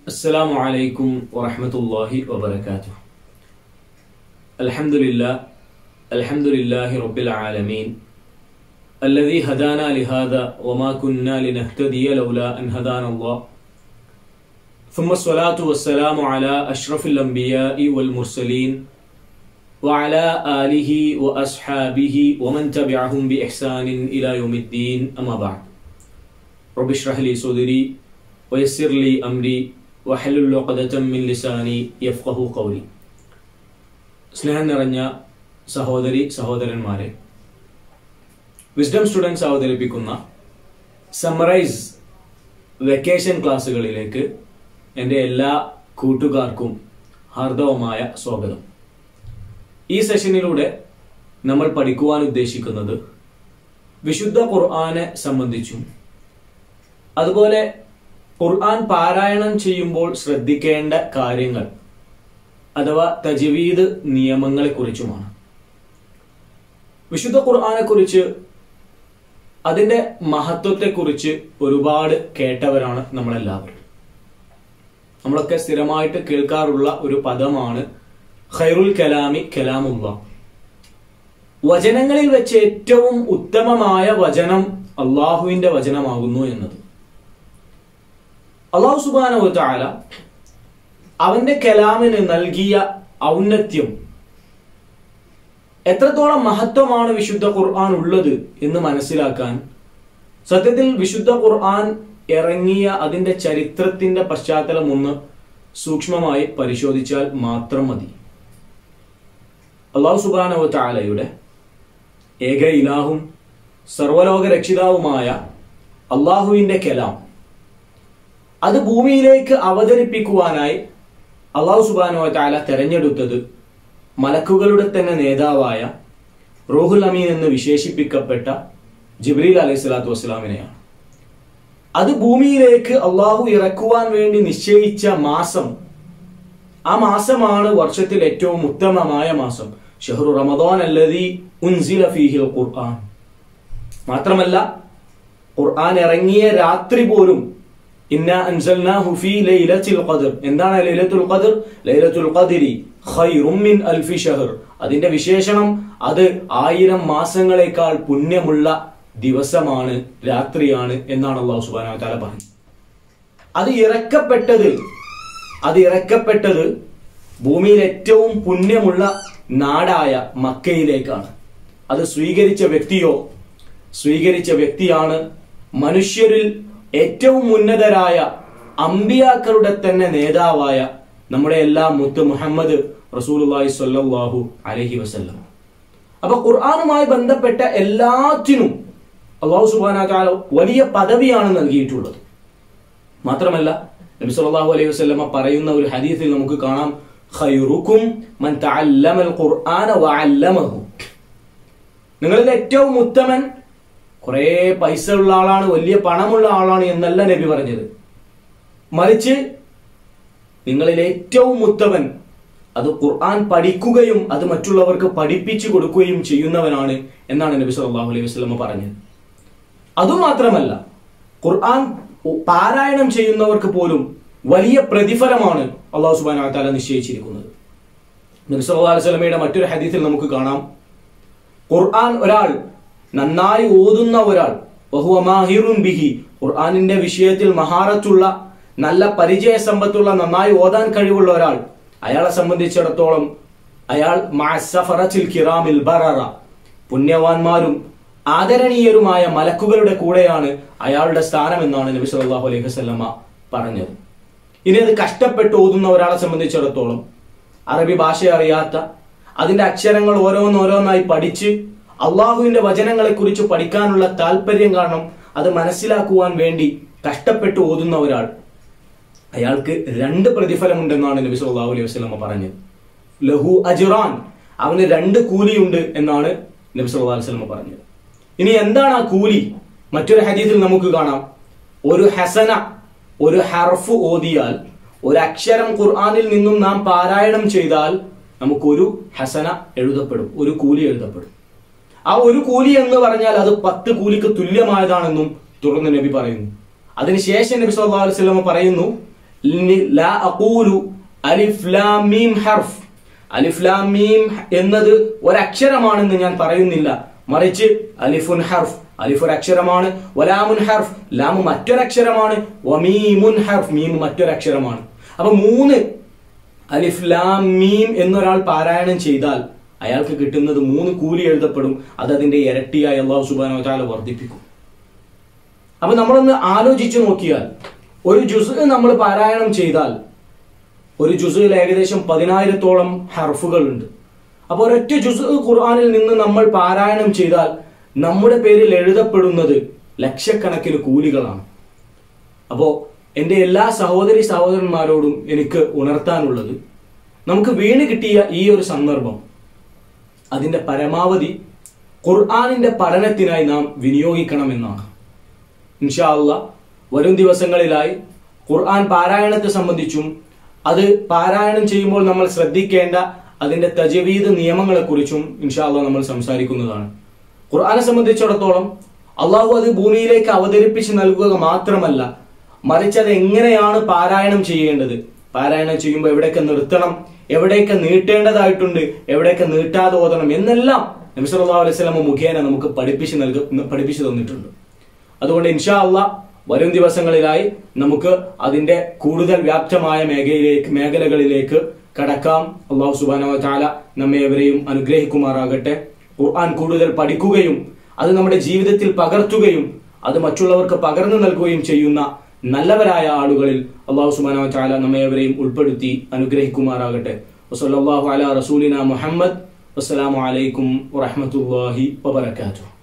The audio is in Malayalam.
السلام عليكم ورحمة الله وبركاته الحمد لله الحمد لله رب العالمين الذي هدانا لهذا وما كنا لنهتدي لولا أن هدانا الله ثم الصلاة والسلام على أشرف الأنبياء والمرسلين وعلى آله وأصحابه ومن تبعهم بإحسان إلى يوم الدين أما بعد رب اشرح لي صدري ويسر لي أمري وحلل عقدة من لساني يفقه قولي സ്നേഹം നിറഞ്ഞ സഹോദരി സഹോദരന്മാരെ വിസ്ഡം സ്റ്റുഡൻസ് അവതരിപ്പിക്കുന്ന സമ്മറൈസ് വെക്കേഷൻ ക്ലാസ്സുകളിലേക്ക് എൻ്റെ എല്ലാ കൂട്ടുകാർക്കും ഹാർദവമായ സ്വാഗതം ഈ സെഷനിലൂടെ നമ്മൾ പഠിക്കുവാൻ ഉദ്ദേശിക്കുന്നത് വിശുദ്ധ ഖുർആനെ സംബന്ധിച്ചും അതുപോലെ ഖുർആൻ പാരായണം ചെയ്യുമ്പോൾ ശ്രദ്ധിക്കേണ്ട കാര്യങ്ങൾ അഥവാ തജവീദ് നിയമങ്ങളെ കുറിച്ചുമാണ് വിശുദ്ധ ഖുർആനെ കുറിച്ച് അതിന്റെ മഹത്വത്തെക്കുറിച്ച് ഒരുപാട് കേട്ടവരാണ് നമ്മളെല്ലാവരും നമ്മളൊക്കെ സ്ഥിരമായിട്ട് കേൾക്കാറുള്ള ഒരു പദമാണ് ഖൈറുൽ കലാമി കലാമുള്ള വചനങ്ങളിൽ വെച്ച് ഏറ്റവും ഉത്തമമായ വചനം അള്ളാഹുവിന്റെ വചനമാകുന്നു എന്നത് അള്ളാഹു സുബാന താല അവന്റെ കലാമിന് നൽകിയ ഔന്നത്യം എത്രത്തോളം മഹത്വമാണ് വിശുദ്ധ ഖുർആൻ ഉള്ളത് എന്ന് മനസ്സിലാക്കാൻ സത്യത്തിൽ വിശുദ്ധ ഖുർആൻ ഇറങ്ങിയ അതിന്റെ ചരിത്രത്തിന്റെ പശ്ചാത്തലം ഒന്ന് സൂക്ഷ്മമായി പരിശോധിച്ചാൽ മാത്രം മതി അള്ളാഹു സുബാനവ താലയുടെ ഏക ഇലാഹും സർവലോക രക്ഷിതാവുമായ അള്ളാഹുവിന്റെ കലാം അത് ഭൂമിയിലേക്ക് അവതരിപ്പിക്കുവാനായി അള്ളാഹു സുബാനോ താല തെരഞ്ഞെടുത്തത് മലക്കുകളുടെ തന്നെ നേതാവായ റോഹുൽ അമീൻ എന്ന് വിശേഷിപ്പിക്കപ്പെട്ട ജിബ്രീൽ അലൈഹി സ്വലാത്തു വസ്സലാമിനെയാണ് അത് ഭൂമിയിലേക്ക് അള്ളാഹു ഇറക്കുവാൻ വേണ്ടി നിശ്ചയിച്ച മാസം ആ മാസമാണ് വർഷത്തിൽ ഏറ്റവും ഉത്തമമായ മാസം ഷഹറു റമദാൻ അല്ലതി ഉൻസില ഫീഹിൽ ഖുർആൻ മാത്രമല്ല ഖുർആൻ ഇറങ്ങിയ രാത്രി പോലും ഇന്ന അൻസൽനാഹു ഫീ ലൈലത്തുൽ ഖദർ എന്താണ് ലൈലത്തുൽ ഖദർ ലൈലത്തുൽ ഖദരി ഖൈറും മിൻ അൽഫി ഷഹർ അതിന്റെ വിശേഷണം അത് ആയിരം മാസങ്ങളെക്കാൾ പുണ്യമുള്ള ദിവസമാണ് രാത്രിയാണ് എന്നാണ് അള്ളാഹു സുബ്ഹാനഹു വതആല പറഞ്ഞത് അത് ഇറക്കപ്പെട്ടത് അത് ഇറക്കപ്പെട്ടത് ഭൂമിയിൽ ഏറ്റവും പുണ്യമുള്ള നാടായ മക്കയിലേക്കാണ് അത് സ്വീകരിച്ച വ്യക്തിയോ സ്വീകരിച്ച വ്യക്തിയാണ് മനുഷ്യരിൽ ഏറ്റവും ഉന്നതരായ അമ്പിയാക്കളുടെ തന്നെ നേതാവായ നമ്മുടെ എല്ലാ മുത്ത് മുഹമ്മദ് റസൂലുള്ളാഹി സ്വല്ലല്ലാഹു അലൈഹി വസല്ലം അപ്പൊ ഖുർആനുമായി ബന്ധപ്പെട്ട എല്ലാത്തിനും അള്ളാഹു സുബ്ഹാനഹു വതആല വലിയ പദവിയാണ് നൽകിയിട്ടുള്ളത് മാത്രമല്ല നബി സല്ലല്ലാഹു അലൈഹി വസല്ലമ പറയുന്ന ഒരു ഹദീസിൽ നമുക്ക് കാണാം ഖൈറുക്കും മൻ തഅല്ലമൽ ഖുർആന വഅല്ലമഹു നിങ്ങളിൽ ഏറ്റവും ഉത്തമൻ കുറെ പൈസ ഉള്ള ആളാണ് വലിയ പണമുള്ള ആളാണ് എന്നല്ല നബി പറഞ്ഞത് മറിച്ച് നിങ്ങളിൽ ഏറ്റവും ഉത്തമൻ അത് ഖുർആൻ പഠിക്കുകയും അത് മറ്റുള്ളവർക്ക് പഠിപ്പിച്ചു കൊടുക്കുകയും ചെയ്യുന്നവനാണ് എന്നാണ് നബി സല്ലല്ലാഹു അലൈഹി വസല്ലമ പറഞ്ഞത് അതുമാത്രമല്ല ഖുർആൻ പാരായണം ചെയ്യുന്നവർക്ക് പോലും വലിയ പ്രതിഫലമാണ് അള്ളാഹു സുബാന താല നിശ്ചയിച്ചിരിക്കുന്നത് നബി സല്ലല്ലാഹു അലൈഹി വസല്ലമയുടെ മറ്റൊരു ഹദീസിൽ നമുക്ക് കാണാം ഖുർആൻ ഒരാൾ നന്നായി ഓതുന്ന ഒരാൾ ബഹുവമാഹിറുൻ ബിഹി ഖുർആനിന്റെ വിഷയത്തിൽ മഹാറത്തുള്ള നല്ല പരിചയ സമ്പത്തുള്ള നന്നായി ഓതാൻ കഴിവുള്ള ഒരാൾ അയാളെ സംബന്ധിച്ചിടത്തോളം അയാൾ മഅസഫറത്തിൽ കിറാമിൽ ബററ പുണ്യവാന്മാരും ആദരണീയരുമായ മലക്കുകളുടെ കൂടെയാണ് അയാളുടെ സ്ഥാനം എന്നാണ് നബി സല്ലല്ലാഹു അലൈഹി വസല്ലമ പറഞ്ഞത് ഇനി അത് കഷ്ടപ്പെട്ട് ഓതുന്ന ഒരാളെ സംബന്ധിച്ചിടത്തോളം അറബി ഭാഷ അറിയാത്ത അതിന്റെ അക്ഷരങ്ങൾ ഓരോന്നോരോന്നായി പഠിച്ച് അള്ളാഹുവിന്റെ വചനങ്ങളെ കുറിച്ച് പഠിക്കാനുള്ള താല്പര്യം കാരണം അത് മനസ്സിലാക്കുവാൻ വേണ്ടി കഷ്ടപ്പെട്ട് ഓതുന്ന ഒരാൾ അയാൾക്ക് രണ്ട് പ്രതിഫലമുണ്ടെന്നാണ് നബി സല്ലല്ലാഹു അലൈഹി വസല്ലമ പറഞ്ഞത് ലഹു അജുറാൻ അവന് രണ്ട് കൂലിയുണ്ട് എന്നാണ് നബി സല്ലല്ലാഹു അലൈഹി വസല്ലമ പറഞ്ഞത് ഇനി എന്താണ് ആ കൂലി മറ്റൊരു ഹദീസിൽ നമുക്ക് കാണാം ഒരു ഹസന ഒരു ഹർഫ് ഓതിയാൽ ഒരു അക്ഷരം ഖുർആനിൽ നിന്നും നാം പാരായണം ചെയ്താൽ നമുക്കൊരു ഹസന എഴുതപ്പെടും ഒരു കൂലി എഴുതപ്പെടും ആ ഒരു കൂലി എന്ന് പറഞ്ഞാൽ അത് പത്ത് കൂലിക്ക് തുല്യമായതാണെന്നും തുറന്ന് നബി പറയുന്നു അതിനുശേഷം നബി സല്ലല്ലാഹു അലൈഹി വസല്ലം പറയുന്നു നി- ലാ അഖൂലു അലിഫ് ലാം മീം ഹർഫ് അലിഫ് ലാം മീം എന്നത് ഒരക്ഷരമാണെന്ന് ഞാൻ പറയുന്നില്ല മറിച്ച് അലിഫുൻ ഹർഫ് അലിഫ് ഒരു അക്ഷരമാണ് വലാമുൻ ഹർഫ് ലാമു മറ്റൊരക്ഷരമാണ് വമീമുൻ ഹർഫ് മീം മറ്റൊരക്ഷരമാണ് അപ്പൊ മൂന്ന് അലിഫ് ലാം മീം എന്നൊരാൾ പാരായണം ചെയ്താൽ അയാൾക്ക് കിട്ടുന്നത് മൂന്ന് കൂലി എഴുതപ്പെടും അത് അതിന്റെ ഇരട്ടിയായി അള്ളാഹു സുബാനോ താല വർദ്ധിപ്പിക്കും അപ്പൊ നമ്മളൊന്ന് ആലോചിച്ചു നോക്കിയാൽ ഒരു ജുസ് നമ്മൾ പാരായണം ചെയ്താൽ ഒരു ജുസിൽ ഏകദേശം പതിനായിരത്തോളം ഹർഫുകൾ ഉണ്ട് അപ്പോൾ ഒരൊറ്റ ജുസ് ഖുർആനിൽ നിന്ന് നമ്മൾ പാരായണം ചെയ്താൽ നമ്മുടെ പേരിൽ എഴുതപ്പെടുന്നത് ലക്ഷക്കണക്കിന് കൂലികളാണ് അപ്പോ എൻ്റെ എല്ലാ സഹോദരി സഹോദരന്മാരോടും എനിക്ക് ഉണർത്താനുള്ളത് നമുക്ക് വീണ് കിട്ടിയ ഈ ഒരു സന്ദർഭം അതിന്റെ പരമാവധി ഖുർആാനിന്റെ പഠനത്തിനായി നാം വിനിയോഗിക്കണമെന്നാണ് ഇൻഷാ അള്ളാ വരും ദിവസങ്ങളിലായി ഖുർആൻ പാരായണത്തെ സംബന്ധിച്ചും അത് പാരായണം ചെയ്യുമ്പോൾ നമ്മൾ ശ്രദ്ധിക്കേണ്ട അതിന്റെ തജവീദ് നിയമങ്ങളെക്കുറിച്ചും ഇൻഷാ അള്ളാ നമ്മൾ സംസാരിക്കുന്നതാണ് ഖുർആനെ സംബന്ധിച്ചിടത്തോളം അള്ളാഹു അത് ഭൂമിയിലേക്ക് അവതരിപ്പിച്ച് നൽകുക മാത്രമല്ല മറിച്ച് അത് എങ്ങനെയാണ് പാരായണം ചെയ്യേണ്ടത് പാരായണം ചെയ്യുമ്പോൾ എവിടെയൊക്കെ നിർത്തണം എവിടെയൊക്കെ നീട്ടേണ്ടതായിട്ടുണ്ട് എവിടെയൊക്കെ നീട്ടാതെ ഓതണം എന്നെല്ലാം നബി സല്ലല്ലാഹു അലൈഹി വസല്ലം മുഖേന നമുക്ക് പഠിപ്പിച്ച് നൽക പഠിപ്പിച്ചു തന്നിട്ടുണ്ട് അതുകൊണ്ട് ഇൻഷാ അള്ളാ വരും ദിവസങ്ങളിലായി നമുക്ക് അതിന്റെ കൂടുതൽ വ്യാപ്തമായ മേഖലയിലേക്ക് മേഖലകളിലേക്ക് കടക്കാം അള്ളാഹു സുബാനവ താല നമ്മെ എവരെയും അനുഗ്രഹിക്കുമാറാകട്ടെ ഖുർആൻ കൂടുതൽ പഠിക്കുകയും അത് നമ്മുടെ ജീവിതത്തിൽ പകർത്തുകയും അത് മറ്റുള്ളവർക്ക് പകർന്നു നൽകുകയും ചെയ്യുന്ന നല്ലവരായ ആളുകളിൽ അള്ളാഹു സുബാനവ താല നമ്മെ എവരെയും ഉൾപ്പെടുത്തി അനുഗ്രഹിക്കുമാറാകട്ടെ വസല്ലാഹു അല റസൂലിന മുഹമ്മദ് വസ്സലാമു അലൈക്കും വറഹമത്തല്ലാഹി വബർക്കാത്തു